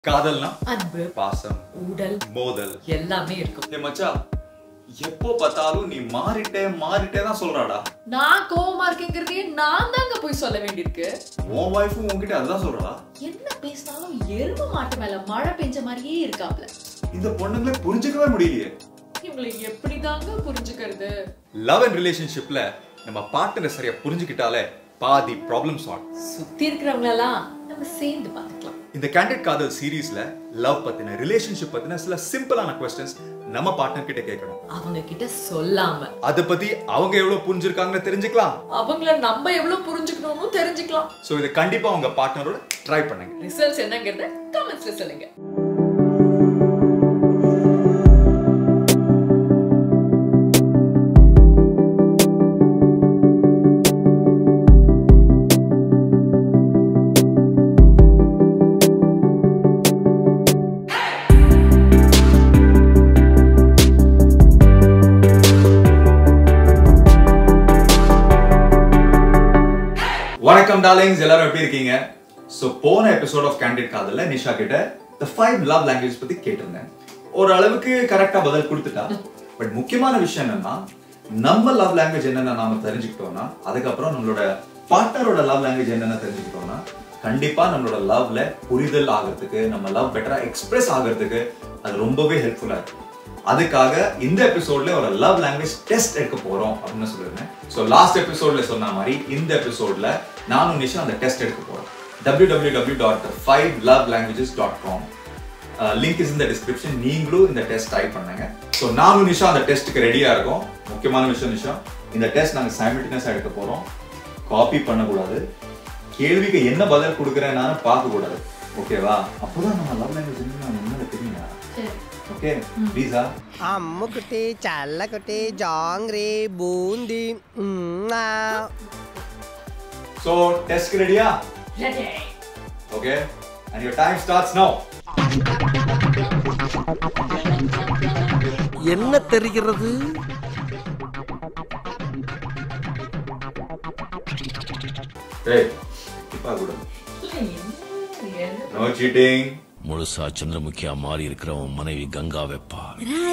காதல்னா அன்பு பாசம் உடல் மோதல் எல்லாமே இருக்கும் ஏ மச்சான் எப்போ பார்த்தாலும் நீ மாறிட்டே மாறிட்டே தான் சொல்றாடா நான் கோவமா இருக்கேங்கிறதையே நான் தாங்க போய் சொல்ல வேண்டியிருக்கு உன் வைஃபும் உன்கிட்ட அதுதான் சொல்றா என்ன பேசினாலும் எரும மாட்டு மேல மழை பெஞ்ச மாதிரியே இருக்காப்ல இந்த பொண்ணுங்களை புரிஞ்சுக்கவே முடியலையே இவங்களை எப்படிதாங்க புரிஞ்சுக்கிறது லவ் அண்ட் ரிலேஷன்ஷிப்ல நம்ம பார்ட்னர் சரியா புரிஞ்சுக்கிட்டாலே பாதி ப்ராப்ளம் சால்வ் சுத்தி இருக்கிறவங்களெல்லாம் நம்ம சேர்ந்து பார்த்துக்கலாம் இந்த கேண்டட் காதல் சீரீஸ்ல லவ் பத்தின ரிலேஷன்ஷிப் பத்தின சில சிம்பிளான கொஸ்டின்ஸ் நம்ம பார்ட்னர் கிட்ட கேட்கணும் அவங்க கிட்ட சொல்லாம அதை பத்தி அவங்க எவ்வளவு புரிஞ்சிருக்காங்கன்னு தெரிஞ்சுக்கலாம் அவங்கள நம்ம எவ்வளவு புரிஞ்சுக்கணும்னு தெரிஞ்சுக்கலாம் ஸோ இதை கண்டிப்பா உங்க பார்ட்னரோட ட்ரை பண்ணுங்க ரிசல்ட்ஸ் என்னங்கிறத கமெண்ட்ஸ்ல சொல்லுங்க வணக்கம் டார்லிங்ஸ் எல்லாரும் எப்படி இருக்கீங்க ஸோ போன எபிசோட் ஆஃப் கேண்டிட் காதல்ல நிஷா கிட்ட த ஃபைவ் லவ் லாங்குவேஜ் பத்தி கேட்டிருந்தேன் ஒரு அளவுக்கு கரெக்டா பதில் கொடுத்துட்டா பட் முக்கியமான விஷயம் என்னன்னா நம்ம லவ் லாங்குவேஜ் என்னென்ன நாம தெரிஞ்சுக்கிட்டோம்னா அதுக்கப்புறம் நம்மளோட பார்ட்னரோட லவ் லாங்குவேஜ் என்னென்ன தெரிஞ்சுக்கிட்டோம்னா கண்டிப்பா நம்மளோட லவ்ல புரிதல் ஆகிறதுக்கு நம்ம லவ் பெட்டரா எக்ஸ்பிரஸ் ஆகிறதுக்கு அது ரொம்பவே ஹெல்ப்ஃபுல்லா இருக்கு அதுக்காக இந்த எபிசோட்ல ஒரு லவ் லாங்குவேஜ் டெஸ்ட் எடுக்க போறோம் அப்படின்னு சொல்லிருந்தேன் ஸோ லாஸ்ட் எபிசோட்ல சொன்ன மாதிரி இந்த எபிசோட்ல நானும் நிஷா அந்த டெஸ்ட் எடுக்க போறோம் W W W dot five love languages dot com link is இந்த டிஸ்கிரிப்ஷன் நீங்களும் இந்த டெஸ்ட் டைப் பண்ணுங்க ஸோ நானும் நிஷா அந்த டெஸ்ட்டுக்கு ரெடியா இருக்கோம் முக்கியமான விஷயம் நிஷா இந்த டெஸ்ட் நாங்கள் சைமல்டேனியஸாக எடுக்க போறோம் காப்பி பண்ணக்கூடாது கேள்விக்கு என்ன பதில் கொடுக்குறேன்னு பார்க்க கூடாது ஓகேவா அப்போதான் நம்ம லவ் லாங்குவேஜ் என்ன தெரியுங்க ஓகே ப்ளீஸா అమ్ముకుటి చల్లకుటి జాంగ్రీ బూందీ మ్మ్, ఆ. So, test ready? Ready. Okay. And your time starts now. என்ன தெரிகிறது Hey, இப்பா கூட. இல்ல, என்ன என்ன No cheating. முழுசா சந்திரமுகியா மாறி இருக்கிறவன் மனைவி கங்கா வெப்பா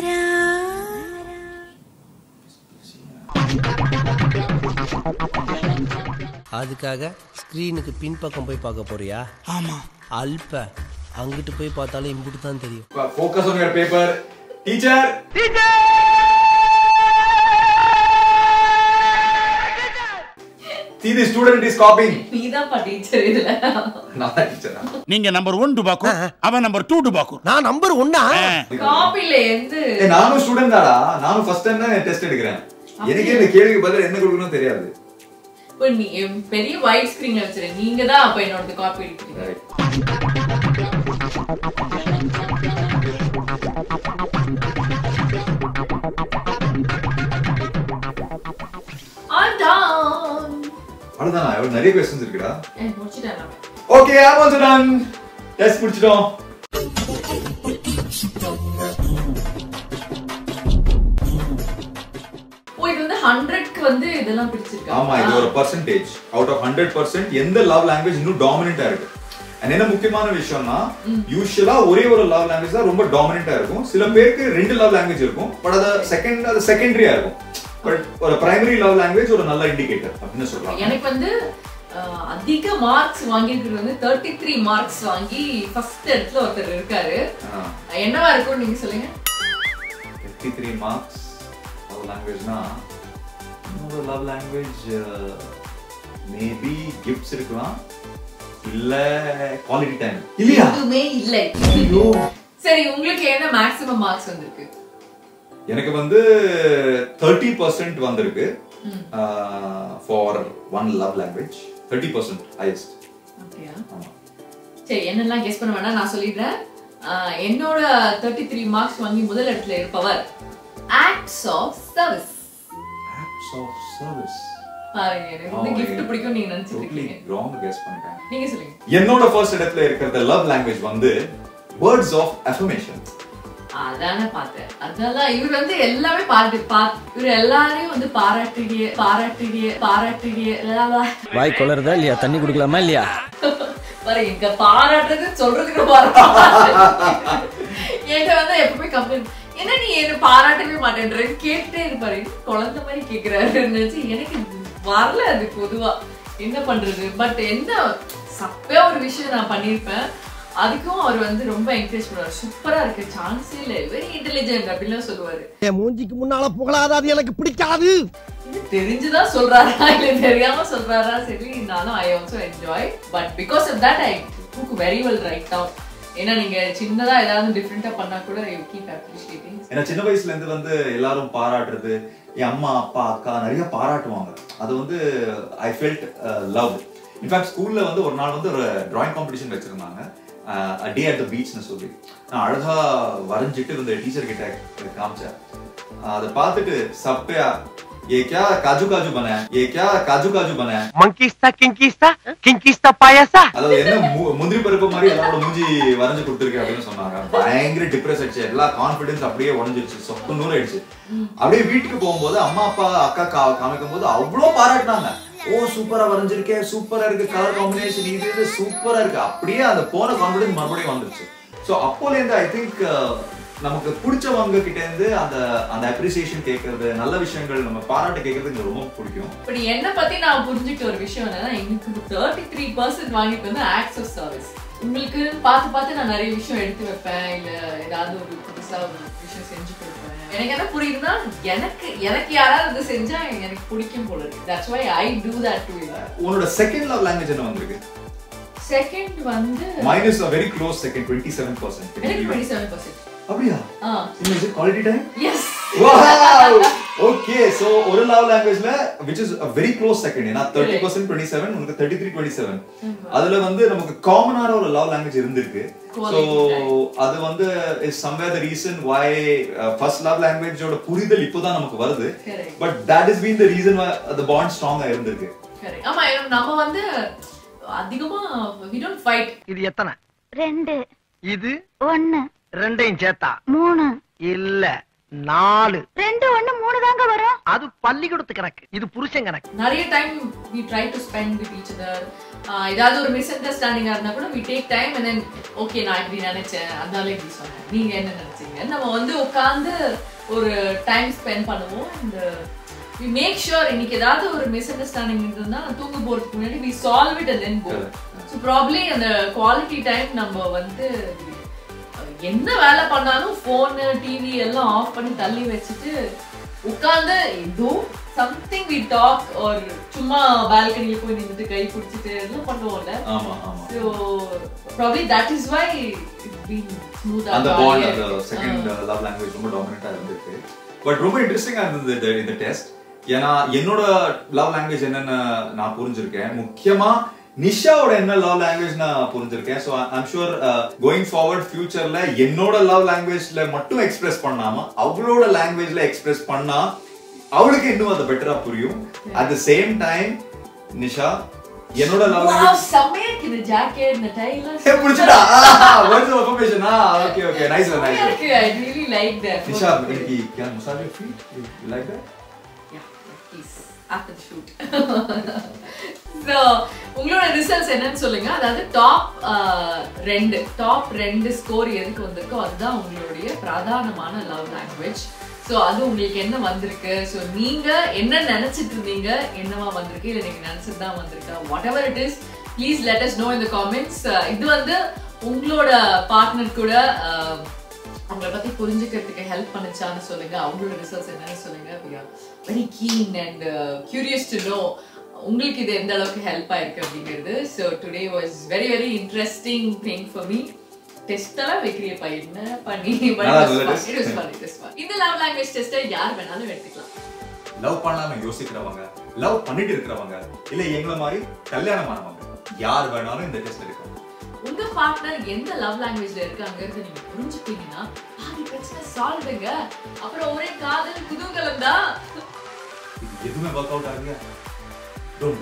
அதுக்காக ஸ்கிரீனுக்கு பின்பக்கம் போய் பார்க்க போறியா ஆமா அல்ப அங்கிட்டு போய் பார்த்தாலும் இம்புட்டு தான் தெரியும் Focus on your paper. Teacher. See the student is copying. நீதான்ப்பா டீச்சர் இதுல நான் தான் teacher ஆ? நீங்க நம்பர் ஒன் டுபாக்கூர் அவன் நம்பர் டூ டுபாக்கூர் நான் நம்பர் ஒன்னா காப்பில எந்து ஏய், நானும் ஸ்டூடெண்ட் தாடா நானும் ஃபர்ஸ்ட் டைம் தான் டெஸ்ட் எடுக்கிறேன் எனக்கே இந்த கேள்விக்கு பதில் என்ன கொடுக்கணும் தெரியாது இப்ப நீ பெரிய ஒயிட் ஸ்கிரீன்ல வச்சிரு நீங்க தான் அப்ப என்னோட காப்பி எடுக்கிறீங்க Right. I'm done. அவ்வளவுதானா எவ்வளவு நிறைய கொஸ்டின்ஸ் இருக்குடா ஏய், முடிச்சிட்டேன் நான். Okay I'm also done. Test முடிச்சிட்டோம் ஓ இது வந்து ஹண்ட்ரட்க்கு வந்து இதெல்லாம் பிடிச்சிருக்கா ஆமா இது ஒரு percentage out of hundred percent எந்த லவ் லாங்குவேஜ் இன்னும் டாமினண்டா இருக்கு And என்ன முக்கியமான விஷயம்னா யூஸ்வலா ஒரே ஒரு லவ் லாங்குவேஜ் தான் ரொம்ப டாமினண்டா இருக்கும் சில பேருக்கு ரெண்டு லவ் லாங்குவேஜ் இருக்கும் பட் அது செகண்ட் அது செகண்டரியா இருக்கும் பட் ஒரு பிரைமரி லவ் லாங்குவேஜ் ஒரு நல்ல இண்டிகேட்டர் அப்படின்னு சொல்லலாம் எனக்கு வந்து அஹ், அதிக மார்க்ஸ் வாங்கியிருக்கிறது வந்து தேர்ட்டி த்ரீ மார்க்ஸ் வாங்கி ஃபர்ஸ்ட் இடத்துல ஒருத்தர் இருக்காரு என்னவா இருக்கும் நீங்க சொல்லுங்க ஃபிஃப்டி த்ரீ மார்க்ஸ் லவ் லாங்குவேஜ்னா இன்னொரு லவ் லாங்குவேஜ் மேபி கிஃப்ட்ஸ் இருக்கலாம் இல்ல குவாலிட்டி டைம் இல்லையா எதுவுமே இல்லை ஐயோ சரி உங்களுக்கு என்ன மேக்ஸிமம் மார்க்ஸ் வந்திருக்கு எனக்கு வந்து தேர்ட்டி பர்சன்ட் வந்திருக்கு for one love language thirty percent highest அப்படியா ஆமா சரி என்னெல்லாம் கெஸ் பண்ண வேணாம் நான் சொல்லிடுறேன் ஆஹ் என்னோட தேர்ட்டி த்ரீ மார்க்ஸ் வாங்கி முதல் இடத்துல இருப்பவர் ஆக்ட்ஸ் ஆஃப் சர்வீஸ் ஆப்ஸ் ஆஃப் சர்வீஸ் பாருங்க எனக்கு வந்து Oh, gift yeah. பிடிக்கும் நீங்க நினைச்சிட்டு டோட்டலி இருக்கீங்க ராங் கெஸ் பண்ணிட்டேன் நீங்க சொல்லுங்க என்னோட ஃபர்ஸ்ட் இடத்துல இருக்கிற லவ் லாங்குவேஜ் வந்து வேர்ட்ஸ் ஆஃப் அஃபர்மேஷன் அதானே பார்த்தேன் அதெல்லாம் இவர் வந்து எல்லாமே பாராட்டு பா இவர் எல்லாரையும் வந்து பாராட்டுடிய பாராட்டுடிய பாராட்டுடிய வாய் கொளருதா இல்லையா தண்ணி குடுக்கலாமா இல்லையா பாரு எங்க பாராட்டுறது சொல்றதுக்கு பாரு என்கிட்ட வந்து எப்பவுமே கம்ப்ளைண்ட் என்ன நீ என்ன பாராட்டவே மாட்டேன்ற கேட்டுட்டே இருப்பாரு என்ன குழந்தை மாதிரி கேக்குறாருன்னு நினைச்சு எனக்கு இது வரல அது பொதுவா என்ன பண்றது பட் என்ன சப்பையா ஒரு விஷயம் நான் பண்ணியிருப்பேன் அதுக்கும் அவர் வந்து ரொம்ப என்கரேஜ் பண்ணுவார் சூப்பரா இருக்கு சான்ஸே இல்லை வெரி இன்டெலிஜென்ட் அப்படின்லாம் சொல்லுவாரு என் மூஞ்சிக்கு முன்னால புகழாத அது எனக்கு பிடிக்காது இது தெரிஞ்சுதான் சொல்றாரா இல்ல தெரியாம சொல்றாரா சரி நானும் I also enjoy but because of that I took very well write down ஏன்னா நீங்க சின்னதா ஏதாவது டிஃப்ரெண்டா பண்ணா கூட யூ கீப் அப்ரிஷியேட்டிங் ஏன்னா சின்ன வயசுல இருந்து வந்து எல்லாரும் பாராட்டுறது என் அம்மா அப்பா அக்கா நிறைய பாராட்டுவாங்க அது வந்து ஐ ஃபெல்ட் லவ் இன்ஃபேக்ட் ஸ்கூல்ல வந்து ஒரு நாள் வந்து ஒரு டிராயிங் காம்படிஷன் வச்சிருந்தாங்க டே அட் த பீச்னு சொல்லி நான் அழகா வரைஞ்சிட்டு இந்த டீச்சர் கிட்ட காமிச்சேன் அதை பார்த்துட்டு சப்பையா ये क्या काजू काजू बना है ये क्या काजू काजू बना है ಮಂಕಿಸ್ತಾ ಕಿಂಕಿಸ್ತಾ ಕಿಂಕಿಸ್ತಾ ಪಾಯಸ அதாவது என்ன மு- முந்திரி பருப்பு மாதிரி எல்லாரோட மூஞ்சி வரைஞ்சு கொடுத்துருக்கு அப்படின்னு சொன்னாங்க பயங்கர டிப்ரெஸ் ஆயிடுச்சு எல்லா கான்பிடன்ஸ் அப்படியே உடஞ்சிருச்சு சொப்பு நூறு ஆயிடுச்சு அப்படியே வீட்டுக்கு போகும்போது அம்மா அப்பா அக்கா கா- காமிக்கும் போது அவ்வளோ பாராட்டினாங்க ஓ சூப்பரா வரைஞ்சிருக்கே சூப்பரா இருக்கு கலர் காம்பினேஷன் இது இது சூப்பரா இருக்கு அப்படியே அந்த போன கான்பிடன்ஸ் மறுபடியும் வந்துருச்சு ஸோ அப்போல இருந்து ஐ திங்க் நமக்கு பிடிச்சவங்க கிட்ட இருந்து அந்த அந்த அப்ரிசியேஷன் கேட்கறது நல்ல விஷயங்கள் நம்ம பாராட்டு கேட்கறது எனக்கு ரொம்ப பிடிக்கும் இப்படி என்ன பத்தி நான் புரிஞ்சுக்கிட்ட ஒரு விஷயம் என்னன்னா எனக்கு தேர்ட்டி த்ரீ பர்சன்ட் வாங்கிட்டு வந்து ஆக்ஸ் ஆஃப் சர்வீஸ் உங்களுக்கு பார்த்து பார்த்து நான் நிறைய விஷயம் எடுத்து வைப்பேன் இல்ல ஏதாவது ஒரு புதுசா ஒரு விஷயம் செஞ்சு கொடுப்பேன் எனக்கு என்ன புரியுதுன்னா எனக்கு எனக்கு யாராவது இது செஞ்சா எனக்கு பிடிக்கும் போல இருக்கு that's why I do that to உன்னோட செகண்ட் லவ் லாங்குவேஜ் என்ன வந்திருக்கு செகண்ட் வந்து minus very close second twenty seven percent எனக்கு டுவெண்ட்டி செவன் பர்சன்ட் அப்படியா ஆ is it quality time yes okay so ஒரு லவ் லாங்குவேஜ்ல which is a very close second ஏன்னா 30% 27 உங்களுக்கு 33 27 அதுல வந்து நமக்கு காமனான ஒரு லவ் லாங்குவேஜ் இருந்திருக்கு சோ Quality அது வந்து is somewhere the reason why uh, first love language ஓட புரிதல் இப்போதான் நமக்கு வருது Correct. But that has been the reason why the bond strong ஆ இருந்திருக்கு Correct. ஆமா ஏன்னா நம்ம வந்து அதிகமா we don't fight இது எத்தனை ரெண்டு இது ஒண்ணு ரெண்டையும் சேர்த்தா மூணு இல்ல நாலு ரெண்டு ஒண்ணு மூணு தாங்க வரும் அது பள்ளிக்கூடத்து கணக்கு இது புருஷன் கணக்கு நிறைய time we try to spend with each other ஆஹ் ஏதாவது ஒரு மிஸ் அண்டர்ஸ்டாண்டிங்கா இருந்தா கூட we take time and then okay நான் இப்படி நினைச்சேன் அதனால இப்படி சொன்னேன் நீங்க என்ன நினைச்சீங்க நம்ம வந்து உட்கார்ந்து ஒரு டைம் ஸ்பெண்ட் பண்ணுவோம் இந்த we make sure இன்னைக்கு ஏதாவது ஒரு மிஸ் அண்டர்ஸ்டாண்டிங் இருந்தா நான் தூங்க போறதுக்கு முன்னாடி we solve it and then go so probably அந்த குவாலிட்டி டைம் நம்ம வந்து என்ன வேலை பண்ணாலும் போனு டிவி எல்லாம் ஆஃப் பண்ணி தள்ளி வச்சுட்டு உட்கார்ந்து ஏதோ சம்திங் வி டாக் ஒரு சும்மா பால்கனில போய் நின்னுட்டு கை பிடிச்சிட்டு எல்லாம் பண்ணுவோம்ல ஆமா ஆமா so probably that is why it been smooth அந்த பாண்ட் அந்த செகண்ட் லவ் லாங்குவேஜ் ரொம்ப டாமினண்டா இருந்திருக்கு பட் ரொம்ப இன்ட்ரெஸ்டிங்கா இருந்தது இந்த- இந்த டெஸ்ட் ஏன்னா என்னோட லவ் லாங்குவேஜ் என்னன்னு நான் புரிஞ்சிருக்கேன் முக்கியமா நிஷாவோட என்ன லவ் லாங்குவேஜ் நான் புரிஞ்சிருக்கேன் so I'm sure going forward ஃபியூச்சர்ல என்னோட லவ் லாங்குவேஜ்ல மட்டும் எக்ஸ்பிரஸ் பண்ணாம அவளோட லாங்குவேஜ்ல எக்ஸ்பிரஸ் பண்ணா அவளுக்கு இன்னும் அது பெட்டரா புரியும் at the same time Nisha என்னோட லவ் வாவ் லாங்குவேஜ் செம்மையா இருக்கு இந்த ஜாக்கெட் இந்த டை எல்லாம் புடிச்சிட்டா வேர்ட்ஸ் ஆஃப் அஃபர்மேஷன் ஆ ஓகே ஓகே நைஸ் செம்மையா நைஸ் இருக்கு I really like that Nisha इनकी क्या मसाज है feet you like that Yeah, please. After the shoot. so, உங்களோட ரிசல்ட்ஸ் என்னன்னு சொல்லுங்க அதாவது டாப் ரெண்டு டாப் ரெண்டு ஸ்கோர் எதுக்கு வந்திருக்கோ அதுதான் உங்களுடைய பிரதானமான லவ் லாங்குவேஜ் ஸோ அது உங்களுக்கு என்ன வந்திருக்கு ஸோ நீங்க என்ன நினைச்சிட்டு இருந்தீங்க என்னவா வந்திருக்கு இல்லை நீங்க நினைச்சது தான் வந்திருக்கா whatever it is please let us know இந்த காமெண்ட்ஸ் இது வந்து உங்களோட பார்ட்னர் கூட uh, அவங்கள பத்தி புரிஞ்சுக்கிறதுக்கு ஹெல்ப் பண்ணுச்சான்னு சொல்லுங்க அவங்களோட ரிசல்ட்ஸ் என்னன்னு சொல்லுங்க very keen and curious to know உங்களுக்கு இது எந்த அளவுக்கு ஹெல்ப் ஆயிருக்கு அப்படிங்கிறது so today was very very interesting thing for me test எல்லாம் வைக்கிறியப்பா என்ன பண்ணி நல்லா இருந்தது test. It was fun, it was fun. இந்த லவ் லாங்குவேஜ் டெஸ்ட்டை யார் வேணாலும் எடுத்துக்கலாம் லவ் பண்ணாம யோசிக்கிறவங்க லவ் பண்ணிட்டு இருக்கிறவங்க இல்ல எங்கள மாதிரி கல்யாணம் ஆனவங்க யார் வேணாலும் இந்த டெஸ்ட் எடுக்கலாம் உங்க பார்ட்னர் எந்த லவ் லாங்குவேஜ்ல இருக்காங்கிறது நீங்க புரிஞ்சுப்பீங்கன்னா பாதி பிரச்சனை சால்வ்ங்க அப்புறம் ஒரே காதல் குதூகலம் தான் இது எதுவுமே ஒர்க் அவுட் ஆகுங்க டோன்ட்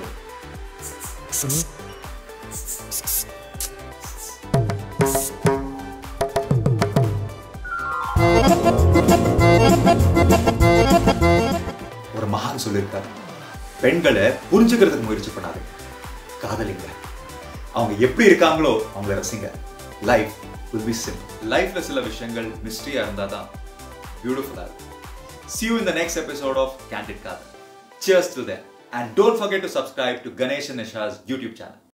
ஒரு மகான் சொல்லியிருக்காரு பெண்களை புரிஞ்சுக்கிறதுக்கு முயற்சி பண்ணாரு காதலிங்க அவங்க எப்படி இருக்காங்களோ அவங்கள ரசிங்க லைஃப் will be simple லைஃப்ல சில விஷயங்கள் மிஸ்ட்ரியா இருந்தா தான் பியூட்டிஃபுல்லா இருக்கும் see you in the next episode of candid Kathal cheers to them and don't forget to subscribe to ganesh and nisha's youtube channel